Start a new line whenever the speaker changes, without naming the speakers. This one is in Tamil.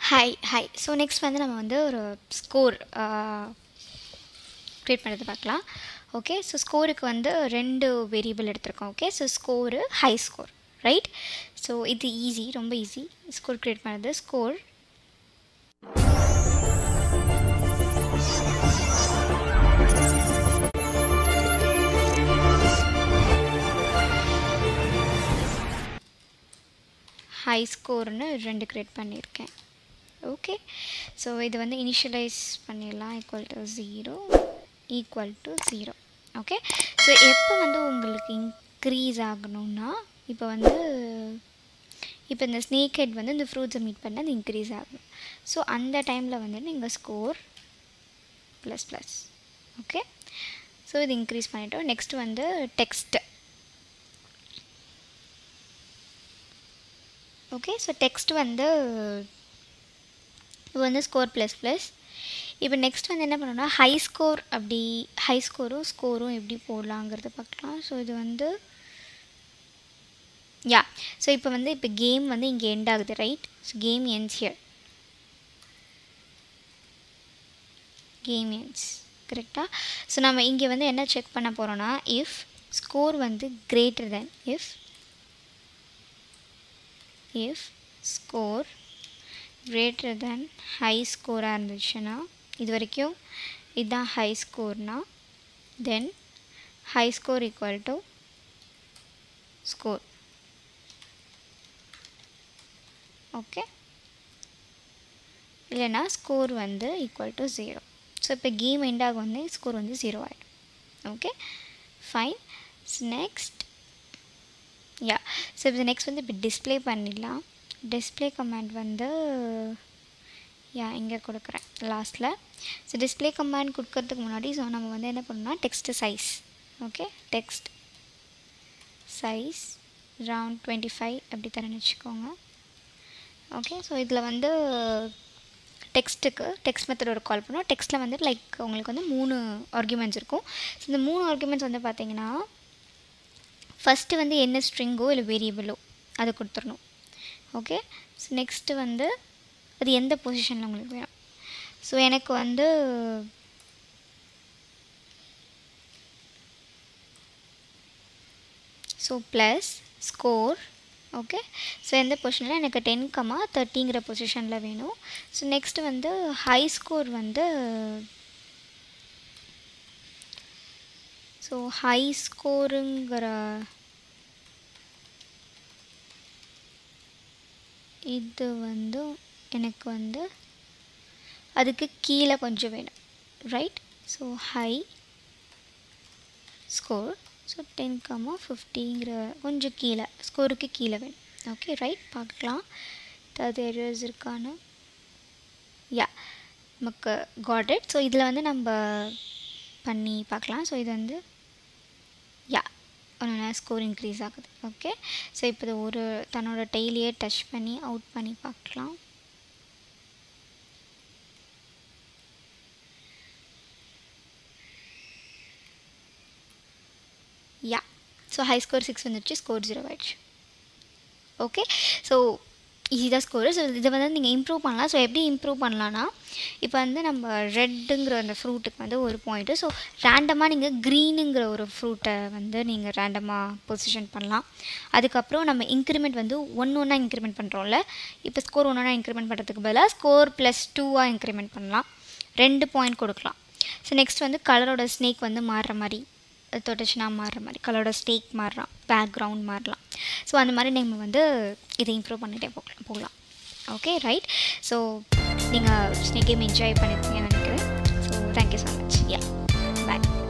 ஹாய் ஹாய் ஸோ நெக்ஸ்ட் வந்து நம்ம வந்து ஒரு ஸ்கோர் க்ரியேட் பண்ணுறது பார்க்கலாம் ஓகே ஸோ ஸ்கோருக்கு வந்து ரெண்டு வேரியபிள் எடுத்திருக்கோம் okay so score high score right so இது ஈஸி ரொம்ப ஈஸி ஸ்கோர் க்ரியேட் பண்ணுறது ஸ்கோர் ஹை ஸ்கோர்னு ரெண்டு க்ரியேட் பண்ணியிருக்கேன் ஓகே ஸோ இது வந்து இனிஷியலைஸ் பண்ணிடலாம் equal to zero equal to zero okay so எப்போ வந்து உங்களுக்கு இன்க்ரீஸ் ஆகணும்னா இப்போ வந்து இப்போ இந்த ஸ்னேக் ஹெட் வந்து இந்த ஃப்ரூட்ஸை மீட் பண்ண அது இன்க்ரீஸ் ஆகணும் ஸோ அந்த டைமில் வந்து நீங்கள் score plus plus okay so இது இன்க்ரீஸ் பண்ணிட்டோம் நெக்ஸ்ட் வந்து டெக்ஸ்ட்டு ஓகே ஸோ டெக்ஸ்ட் வந்து இது வந்து ஸ்கோர் ப்ளஸ் ப்ளஸ் இப்போ நெக்ஸ்ட் வந்து என்ன பண்ணணும்னா ஹை ஸ்கோர் அப்படி ஹை ஸ்கோரும் ஸ்கோரும் எப்படி போடலாங்கிறத பார்க்கலாம் ஸோ இது வந்து யா ஸோ இப்போ வந்து இப்போ கேம் வந்து இங்கே எண்ட் ஆகுது right so game ends here game ends கரெக்டாக ஸோ நம்ம இங்கே வந்து என்ன செக் பண்ண போகிறோன்னா இஃப் ஸ்கோர் வந்து greater then if if score greater than high ஸ்கோராக இருந்துச்சுன்னா இது வரைக்கும் இதுதான் ஹை ஸ்கோர்னா then high score equal to score okay இல்லைனா ஸ்கோர் வந்து ஈக்குவல் டு ஜீரோ ஸோ இப்போ கேம் எண்டாக வந்து ஸ்கோர் வந்து ஜீரோ ஆகிடும் okay fine next yeah so இப்போ நெக்ஸ்ட் வந்து இப்போ டிஸ்பிளே பண்ணிடலாம் டிஸ்பிளே கமாண்ட் வந்து யா இங்கே கொடுக்குறேன் லாஸ்ட்டில் ஸோ டிஸ்பிளே கமாண்ட் கொடுக்கறதுக்கு முன்னாடி ஸோ நம்ம வந்து என்ன பண்ணணும்னா text size okay text size round twenty five அப்படி தரேன்னு வச்சுக்கோங்க ஓகே ஸோ இதில் வந்து டெக்ஸ்ட்டுக்கு டெக்ஸ்ட் மெத்தடோட கால் பண்ணுவோம் டெக்ஸ்ட்டில் வந்து லைக் உங்களுக்கு வந்து மூணு ஆர்குமெண்ட்ஸ் இருக்கும் ஸோ இந்த மூணு ஆர்குமெண்ட்ஸ் வந்து பார்த்தீங்கன்னா ஃபஸ்ட்டு வந்து என்ன ஸ்ட்ரிங்கோ இல்லை வேரியபிளோ அதை கொடுத்துடணும் ஓகே ஸோ நெக்ஸ்ட்டு வந்து அது எந்த பொசிஷனில் உங்களுக்கு வேணும் ஸோ எனக்கு வந்து so plus score okay so எந்த பொசிஷனில் எனக்கு டென் கமா தேர்ட்டிங்கிற பொசிஷனில் வேணும் ஸோ நெக்ஸ்ட்டு வந்து ஹை ஸ்கோர் வந்து ஸோ ஹை ஸ்கோருங்கிற இது வந்து எனக்கு வந்து அதுக்கு கீழே கொஞ்சம் வேணும் right so high score so ten comma ஃபிஃப்டிங்கிற கொஞ்சம் கீழே ஸ்கோருக்கு கீழே வேணும் ஓகே ரைட் பார்க்கலாம் ஏதாவது எரர்ஸ் இருக்கான்னு யா நமக்கு காட் ஸோ இதில் வந்து நம்ம பண்ணி பார்க்கலாம் ஸோ இது வந்து யா ஒன்று ஸ்கோர் இன்க்ரீஸ் ஆகுது ஓகே ஸோ இப்போ இது ஒரு தன்னோட டெய்லியே டச் பண்ணி அவுட் பண்ணி பார்க்கலாம் yeah so high score six வந்துடுச்சு ஸ்கோர் ஜீரோ ஆயிடுச்சு ஓகே ஸோ ஈஸி தான் ஸ்கோரு ஸோ இதை வந்து நீங்கள் இம்ப்ரூவ் பண்ணலாம் ஸோ எப்படி இம்ப்ரூவ் பண்ணலான்னா இப்போ வந்து நம்ம ரெட்டுங்கிற அந்த ஃப்ரூட்டுக்கு வந்து ஒரு பாயிண்ட்டு ஸோ ரேண்டமாக நீங்கள் க்ரீனுங்கிற ஒரு ஃப்ரூட்டை வந்து நீங்கள் ரேண்டமாக பொசிஷன் பண்ணலாம் அதுக்கப்புறம் நம்ம இன்க்ரிமெண்ட் வந்து ஒன்று ஒன்றா இன்க்ரிமெண்ட் பண்ணுறோம்ல இப்போ ஸ்கோர் ஒன்று ஒன்றா இன்க்ரிமெண்ட் பண்ணுறதுக்கு பதிலாக ஸ்கோர் ப்ளஸ் டூவாக இன்க்ரிமெண்ட் பண்ணலாம் ரெண்டு பாயிண்ட் கொடுக்கலாம் ஸோ நெக்ஸ்ட் வந்து கலரோட ஸ்னேக் வந்து மாறுற மாதிரி தொட்டுச்சுன்னா மாறுற மாதிரி கலரோட ஸ்டேக் மாறலாம் பேக்ரவுண்ட் மாறலாம் ஸோ அந்த மாதிரி நம்ம வந்து இதை இம்ப்ரூவ் பண்ணிகிட்டே போகலாம் போகலாம் ஓகே ரைட் ஸோ நீங்கள் ஸ்னேக் கேம் என்ஜாய் பண்ணியிருக்கீங்கன்னு நினைக்கிறேன் so thank you so much yeah பாய்